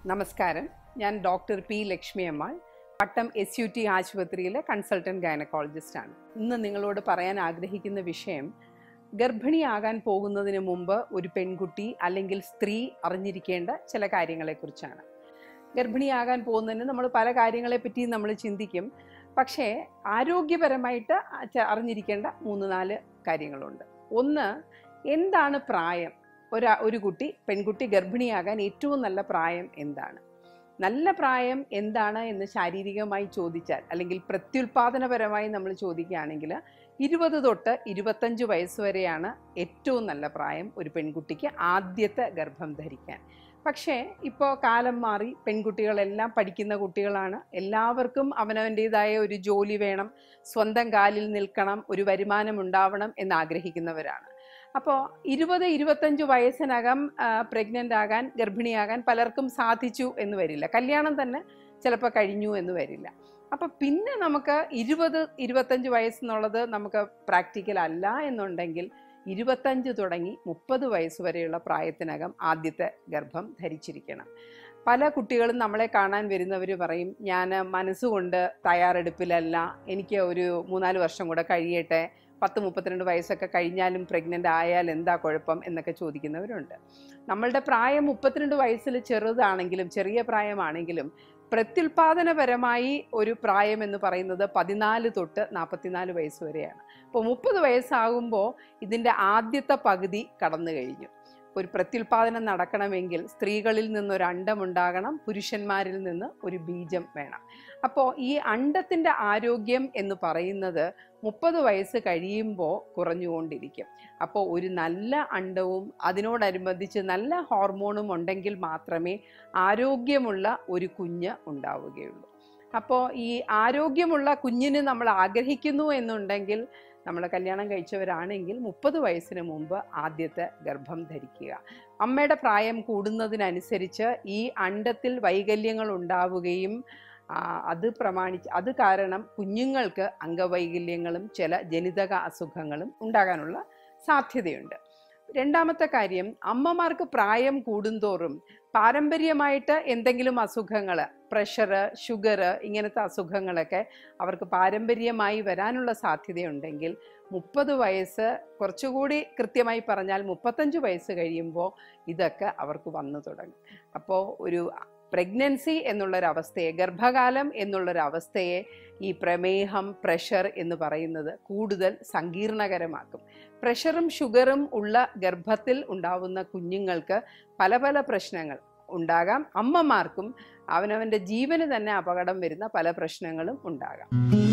നമസ്കാരം ഞാൻ doctor P Lakshmi Ammal Pattom S U T ആശുപത്രിയിലെ കൺസൾട്ടൻറ്റ് ഗൈനക്കോളജിസ്റ്റ് ആണ് ഇന്ന് നിങ്ങളോട് പറയാൻ ആഗ്രഹിക്കുന്ന വിഷയം ഗർഭിണിയാകാൻ പോകുന്നതിന് മുമ്പ് ഒരു പെൺകുട്ടി അല്ലെങ്കിൽ സ്ത്രീ അറിഞ്ഞിരിക്കേണ്ട ചില കാര്യങ്ങളെക്കുറിച്ചാണ് ഗർഭിണിയാകാൻ പോകുന്നതിന് നമ്മൾ പല കാര്യങ്ങളെ പറ്റി നമ്മൾ ചിന്തിക്കും പക്ഷേ ആരോഗ്യപരമായിട്ട് ച- അറിഞ്ഞിരിക്കേണ്ട മൂന്ന് നാല് കാര്യങ്ങളുണ്ട് ഒന്ന് എന്താണ് പ്രായം ഒരു ഒരു കുട്ടി പെൺകുട്ടി ഗർഭിണിയാകാൻ ഏറ്റവും നല്ല പ്രായം എന്താണ് നല്ല പ്രായം എന്താണ് എന്ന് ശാരീരികമായി ചോദിച്ചാൽ അല്ലെങ്കിൽ പ്രത്യുൽപാദനപരമായി നമ്മൾ ചോദിക്കുകയാണെങ്കിൽ ഇരുപത് തൊട്ട് ഇരുപത്തഞ്ച് വയസ്സ് വരെയാണ് ഏറ്റവും നല്ല പ്രായം ഒരു പെൺകുട്ടിക്ക് ആദ്യത്തെ ഗർഭം ധരിക്കാൻ പക്ഷേ ഇപ്പോൾ കാലം മാറി പെൺകുട്ടികളെല്ലാം പഠിക്കുന്ന കുട്ടികളാണ് എല്ലാവർക്കും അവനവൻ്റേതായ ഒരു ജോലി വേണം സ്വന്തം കാലിൽ നിൽക്കണം ഒരു വരുമാനം ഉണ്ടാവണം എന്ന് ആഗ്രഹിക്കുന്നവരാണ് അപ്പോൾ ഇരുപത് ഇരുപത്തഞ്ച് വയസ്സിനകം പ്രഗ്നൻ്റ് ആകാൻ ഗർഭിണിയാകാൻ പലർക്കും സാധിച്ചു എന്ന് വരില്ല കല്യാണം തന്നെ ചിലപ്പോൾ കഴിഞ്ഞു എന്ന് വരില്ല അപ്പോൾ പിന്നെ നമുക്ക് ഇരുപത് ഇരുപത്തഞ്ച് വയസ്സെന്നുള്ളത് നമുക്ക് പ്രാക്ടിക്കൽ അല്ല എന്നുണ്ടെങ്കിൽ ഇരുപത്തഞ്ച് തുടങ്ങി മുപ്പത് വയസ്സ് വരെയുള്ള പ്രായത്തിനകം ആദ്യത്തെ ഗർഭം ധരിച്ചിരിക്കണം പല കുട്ടികളും നമ്മളെ കാണാൻ വരുന്നവർ പറയും ഞാൻ മനസ്സുകൊണ്ട് തയ്യാറെടുപ്പിലല്ല എനിക്ക് ഒരു മൂന്നാല് വർഷം കൂടെ കഴിയട്ടെ പത്ത് മുപ്പത്തിരണ്ട് വയസ്സൊക്കെ കഴിഞ്ഞാലും പ്രഗ്നൻ്റ് ആയാൽ എന്താ കുഴപ്പം എന്നൊക്കെ ചോദിക്കുന്നവരുണ്ട് നമ്മളുടെ പ്രായം മുപ്പത്തിരണ്ട് വയസ്സിൽ ചെറുതാണെങ്കിലും ചെറിയ പ്രായമാണെങ്കിലും പ്രത്യുൽപാദനപരമായി ഒരു പ്രായം എന്ന് പറയുന്നത് പതിനാല് തൊട്ട് നാൽപ്പത്തിനാല് വയസ്സ് വരെയാണ് അപ്പോൾ മുപ്പത് വയസ്സാകുമ്പോൾ ഇതിൻ്റെ ആദ്യത്തെ പകുതി കടന്നു കഴിഞ്ഞു ഒരു പ്രത്യുൽപാദനം നടക്കണമെങ്കിൽ സ്ത്രീകളിൽ നിന്നൊരു അണ്ടം ഉണ്ടാകണം പുരുഷന്മാരിൽ നിന്ന് ഒരു ബീജം വേണം അപ്പോൾ ഈ അണ്ടത്തിൻ്റെ ആരോഗ്യം എന്ന് പറയുന്നത് മുപ്പത് വയസ്സ് കഴിയുമ്പോൾ കുറഞ്ഞുകൊണ്ടിരിക്കും അപ്പോൾ ഒരു നല്ല അണ്ടവും അതിനോടനുബന്ധിച്ച് നല്ല ഹോർമോണും ഉണ്ടെങ്കിൽ മാത്രമേ ആരോഗ്യമുള്ള ഒരു കുഞ്ഞ് ഉണ്ടാവുകയുള്ളൂ അപ്പോൾ ഈ ആരോഗ്യമുള്ള കുഞ്ഞിന് നമ്മൾ ആഗ്രഹിക്കുന്നു എന്നുണ്ടെങ്കിൽ നമ്മൾ കല്യാണം കഴിച്ചവരാണെങ്കിൽ മുപ്പത് വയസ്സിന് മുമ്പ് ആദ്യത്തെ ഗർഭം ധരിക്കുക അമ്മയുടെ പ്രായം കൂടുന്നതിനനുസരിച്ച് ഈ അണ്ടത്തിൽ വൈകല്യങ്ങൾ ഉണ്ടാവുകയും ആ, അത് പ്രമാണിച്ച് അത് കാരണം കുഞ്ഞുങ്ങൾക്ക് അംഗവൈകല്യങ്ങളും ചില ജനിതക അസുഖങ്ങളും ഉണ്ടാകാനുള്ള സാധ്യതയുണ്ട് രണ്ടാമത്തെ കാര്യം അമ്മമാർക്ക് പ്രായം കൂടുന്തോറും പാരമ്പര്യമായിട്ട് എന്തെങ്കിലും അസുഖങ്ങൾ പ്രഷർ ഷുഗർ ഇങ്ങനത്തെ അസുഖങ്ങളൊക്കെ അവർക്ക് പാരമ്പര്യമായി വരാനുള്ള സാധ്യതയുണ്ടെങ്കിൽ മുപ്പത് വയസ്സ് കുറച്ചുകൂടി കൃത്യമായി പറഞ്ഞാൽ മുപ്പത്തഞ്ച് വയസ്സ് കഴിയുമ്പോൾ ഇതൊക്കെ അവർക്ക് വന്നു തുടങ്ങും അപ്പോൾ ഒരു പ്രഗ്നൻസി എന്നുള്ളൊരവസ്ഥയെ ഗർഭകാലം എന്നുള്ളൊരവസ്ഥയെ ഈ പ്രമേഹം പ്രഷർ എന്ന് പറയുന്നത് കൂടുതൽ സങ്കീർണകരമാക്കും പ്രഷറും ഷുഗറും ഉള്ള ഗർഭത്തിൽ ഉണ്ടാവുന്ന കുഞ്ഞുങ്ങൾക്ക് പല പല പ്രശ്നങ്ങൾ ഉണ്ടാകാം അമ്മമാർക്കും അവനവൻ്റെ ജീവന് തന്നെ അപകടം വരുന്ന പല പ്രശ്നങ്ങളും ഉണ്ടാകാം